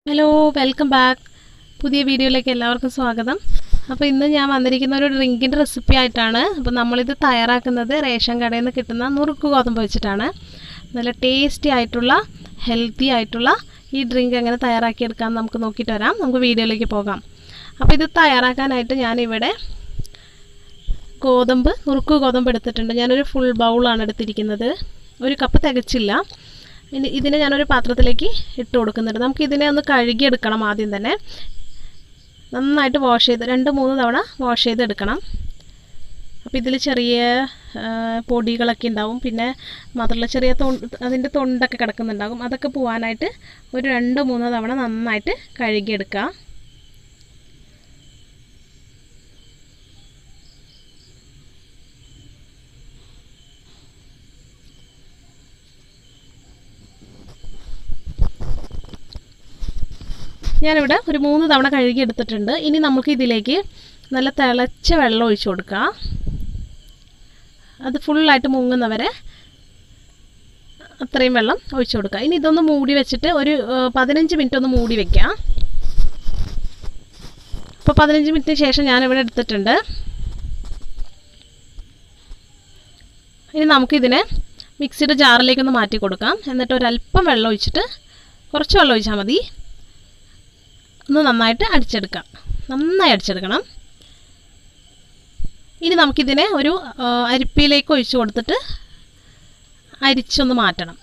hello welcome back പുതിയ വീഡിയോയിലേക്ക് എല്ലാവർക്കും സ്വാഗതം അപ്പോൾ ഇന്ന് ഞാൻ വന്നിരിക്കുന്ന ഒരു ഡ്രിങ്കിൻ്റെ റെസിപ്പി ആയിട്ടാണ് അപ്പോൾ നമ്മളിത് തയ്യാറാക്കുന്നത് റേഷൻ കടയിൽ നിന്ന് കിട്ടുന്ന നുറുക്ക് ഗോതമ്പ് വെച്ചിട്ടാണ് നല്ല ടേസ്റ്റി ആയിട്ടുള്ള ഹെൽത്തി ആയിട്ടുള്ള ഈ ഡ്രിങ്ക് എങ്ങനെ തയ്യാറാക്കിയെടുക്കാമെന്ന് നമുക്ക് നോക്കിയിട്ട് വരാം നമുക്ക് വീഡിയോയിലേക്ക് പോകാം അപ്പോൾ ഇത് തയ്യാറാക്കാനായിട്ട് ഞാനിവിടെ ഗോതമ്പ് നുറുക്ക് ഗോതമ്പ് എടുത്തിട്ടുണ്ട് ഞാനൊരു ഫുൾ ബൗളാണ് എടുത്തിരിക്കുന്നത് ഒരു കപ്പ് തികച്ചില്ല ഇനി ഇതിനെ ഞാനൊരു പാത്രത്തിലേക്ക് ഇട്ട് കൊടുക്കുന്നുണ്ട് നമുക്ക് ഇതിനെ ഒന്ന് കഴുകിയെടുക്കണം ആദ്യം തന്നെ നന്നായിട്ട് വാഷ് ചെയ്ത് രണ്ട് മൂന്ന് തവണ വാഷ് ചെയ്തെടുക്കണം അപ്പോൾ ഇതിൽ ചെറിയ പൊടികളൊക്കെ ഉണ്ടാവും പിന്നെ മാത്രമല്ല ചെറിയ തൊണ്ട് അതിൻ്റെ തൊണ്ടൊക്കെ കിടക്കുന്നുണ്ടാകും അതൊക്കെ പോകാനായിട്ട് ഒരു രണ്ട് മൂന്ന് തവണ നന്നായിട്ട് കഴുകിയെടുക്കുക ഞാനിവിടെ ഒരു മൂന്ന് തവണ കഴുകി എടുത്തിട്ടുണ്ട് ഇനി നമുക്ക് ഇതിലേക്ക് നല്ല തിളച്ച വെള്ളം ഒഴിച്ചു കൊടുക്കാം അത് ഫുള്ളായിട്ട് മുങ്ങുന്നവരെ അത്രയും വെള്ളം ഒഴിച്ചു കൊടുക്കുക ഇനി ഇതൊന്ന് മൂടി വെച്ചിട്ട് ഒരു പതിനഞ്ച് മിനിറ്റ് ഒന്ന് മൂടി വെക്കാം അപ്പോൾ പതിനഞ്ച് മിനിറ്റിന് ശേഷം ഞാനിവിടെ എടുത്തിട്ടുണ്ട് ഇനി നമുക്കിതിനെ മിക്സിയുടെ ജാറിലേക്കൊന്ന് മാറ്റി കൊടുക്കാം എന്നിട്ട് ഒരല്പം വെള്ളം ഒഴിച്ചിട്ട് കുറച്ച് വെള്ളം ഒഴിച്ചാൽ മതി ഒന്ന് നന്നായിട്ട് അടിച്ചെടുക്കാം നന്നായി അടിച്ചെടുക്കണം ഇനി നമുക്കിതിനെ ഒരു അരിപ്പിയിലേക്ക് ഒഴിച്ച് കൊടുത്തിട്ട് അരിച്ചൊന്ന് മാറ്റണം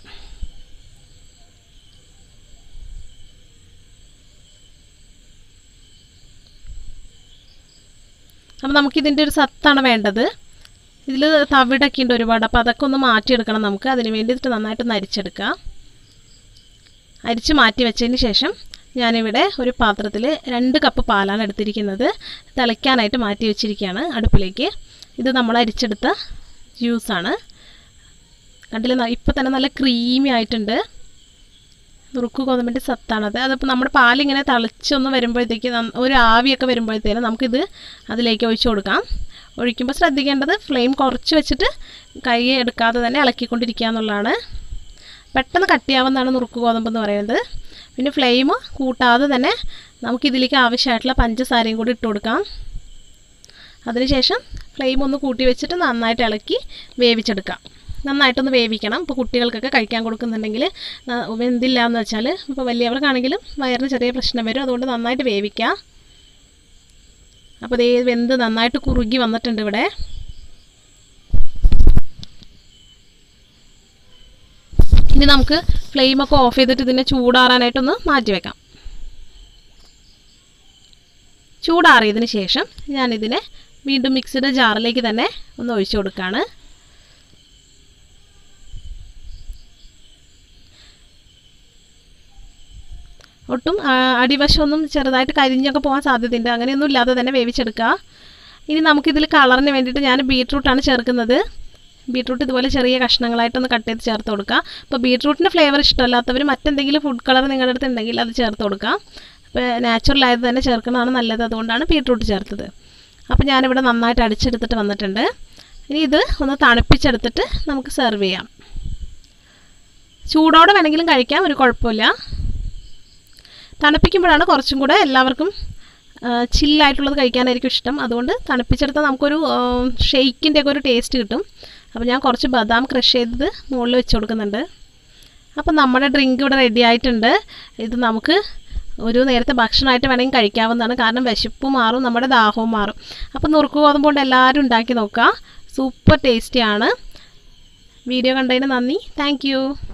അപ്പോൾ നമുക്കിതിൻ്റെ ഒരു സത്താണ് വേണ്ടത് ഇതിൽ തവിടൊക്കെ ഉണ്ട് ഒരുപാട് അപ്പോൾ അതൊക്കെ ഒന്ന് മാറ്റിയെടുക്കണം നമുക്ക് അതിന് വേണ്ടിയിട്ട് നന്നായിട്ടൊന്ന് അരിച്ചെടുക്കാം അരിച്ച് മാറ്റി വെച്ചതിന് ശേഷം ഞാനിവിടെ ഒരു പാത്രത്തിൽ രണ്ട് കപ്പ് പാലാണ് എടുത്തിരിക്കുന്നത് തിളയ്ക്കാനായിട്ട് മാറ്റി വെച്ചിരിക്കുകയാണ് അടുപ്പിലേക്ക് ഇത് നമ്മൾ അരിച്ചെടുത്ത ജ്യൂസാണ് കണ്ടില്ല ഇപ്പോൾ തന്നെ നല്ല ക്രീമി ആയിട്ടുണ്ട് നുറുക്ക് ഗോതമ്പിൻ്റെ സത്താണത് അതിപ്പോൾ നമ്മുടെ പാലിങ്ങനെ തിളച്ചൊന്ന് വരുമ്പോഴത്തേക്ക് ഒരു ആവിയൊക്കെ വരുമ്പോഴത്തേനും നമുക്കിത് അതിലേക്ക് ഒഴിച്ചു കൊടുക്കാം ഒഴിക്കുമ്പോൾ ശ്രദ്ധിക്കേണ്ടത് ഫ്ലെയിം കുറച്ച് വെച്ചിട്ട് കൈ എടുക്കാതെ തന്നെ ഇളക്കിക്കൊണ്ടിരിക്കുക എന്നുള്ളതാണ് പെട്ടെന്ന് കട്ടിയാവുന്നതാണ് നുറുക്ക് ഗോതമ്പ് എന്ന് പറയുന്നത് പിന്നെ ഫ്ലെയിം കൂട്ടാതെ തന്നെ നമുക്കിതിലേക്ക് ആവശ്യമായിട്ടുള്ള പഞ്ചസാരയും കൂടി ഇട്ട് കൊടുക്കാം അതിനുശേഷം ഫ്ലെയിം ഒന്ന് കൂട്ടി വെച്ചിട്ട് നന്നായിട്ട് ഇളക്കി വേവിച്ചെടുക്കാം നന്നായിട്ടൊന്ന് വേവിക്കണം ഇപ്പോൾ കുട്ടികൾക്കൊക്കെ കഴിക്കാൻ കൊടുക്കുന്നുണ്ടെങ്കിൽ വെന്തില്ല എന്ന് വെച്ചാൽ ഇപ്പോൾ വലിയവർക്കാണെങ്കിലും വയറിന് ചെറിയ പ്രശ്നം വരും അതുകൊണ്ട് നന്നായിട്ട് വേവിക്കാം അപ്പോൾ ഇതേ വെന്ത് നന്നായിട്ട് കുറുകി വന്നിട്ടുണ്ട് ഇവിടെ ഇനി നമുക്ക് ഫ്ലെയിമൊക്കെ ഓഫ് ചെയ്തിട്ട് ഇതിനെ ചൂടാറാനായിട്ടൊന്ന് മാറ്റി വെക്കാം ചൂടാറിയതിന് ശേഷം ഞാനിതിനെ വീണ്ടും മിക്സിയുടെ ജാറിലേക്ക് തന്നെ ഒന്ന് ഒഴിച്ചു കൊടുക്കുകയാണ് ഒട്ടും അടിവശമൊന്നും ചെറുതായിട്ട് കരിഞ്ഞൊക്കെ പോകാൻ സാധ്യതയുണ്ട് അങ്ങനെയൊന്നും ഇല്ലാതെ തന്നെ വേവിച്ചെടുക്കുക ഇനി നമുക്കിതിൽ കളറിന് വേണ്ടിയിട്ട് ഞാൻ ബീട്രൂട്ടാണ് ചേർക്കുന്നത് ബീട്രൂട്ട് ഇതുപോലെ ചെറിയ കഷ്ണങ്ങളായിട്ടൊന്ന് കട്ട് ചെയ്ത് ചേർത്ത് കൊടുക്കുക അപ്പോൾ ബീട്രൂട്ടിൻ്റെ ഫ്ലേവർ ഇഷ്ടമല്ലാത്തവർ മറ്റെന്തെങ്കിലും ഫുഡ് കളർ നിങ്ങളുടെ അടുത്ത് ഉണ്ടെങ്കിൽ അത് ചേർത്ത് കൊടുക്കുക അപ്പോൾ നാച്ചുറൽ ആയത് തന്നെ ചേർക്കുന്നതാണ് നല്ലത് അതുകൊണ്ടാണ് ബീട്രൂട്ട് ചേർത്തത് അപ്പോൾ ഞാനിവിടെ നന്നായിട്ട് അടിച്ചെടുത്തിട്ട് വന്നിട്ടുണ്ട് ഇനി ഇത് ഒന്ന് തണുപ്പിച്ചെടുത്തിട്ട് നമുക്ക് സെർവ് ചെയ്യാം ചൂടോടെ വേണമെങ്കിലും കഴിക്കാം ഒരു കുഴപ്പമില്ല തണുപ്പിക്കുമ്പോഴാണ് കുറച്ചും കൂടെ എല്ലാവർക്കും ചില്ലായിട്ടുള്ളത് കഴിക്കാനായിരിക്കും ഇഷ്ടം അതുകൊണ്ട് തണുപ്പിച്ചെടുത്താൽ നമുക്കൊരു ഷെയ്ക്കിൻ്റെ ഒക്കെ ഒരു ടേസ്റ്റ് കിട്ടും അപ്പോൾ ഞാൻ കുറച്ച് ബദാം ക്രഷ് ചെയ്തത് മുകളിൽ വെച്ച് കൊടുക്കുന്നുണ്ട് അപ്പോൾ നമ്മുടെ ഡ്രിങ്ക് ഇവിടെ റെഡി ആയിട്ടുണ്ട് ഇത് നമുക്ക് ഒരു നേരത്തെ ഭക്ഷണമായിട്ട് വേണമെങ്കിൽ കഴിക്കാവുന്നതാണ് കാരണം വിശപ്പ് മാറും നമ്മുടെ ദാഹവും മാറും അപ്പോൾ നുറുക്ക് ഗോതമ്പ് കൊണ്ട് എല്ലാവരും ഉണ്ടാക്കി നോക്കുക സൂപ്പർ ടേസ്റ്റിയാണ് വീഡിയോ കണ്ടതിന് നന്ദി താങ്ക്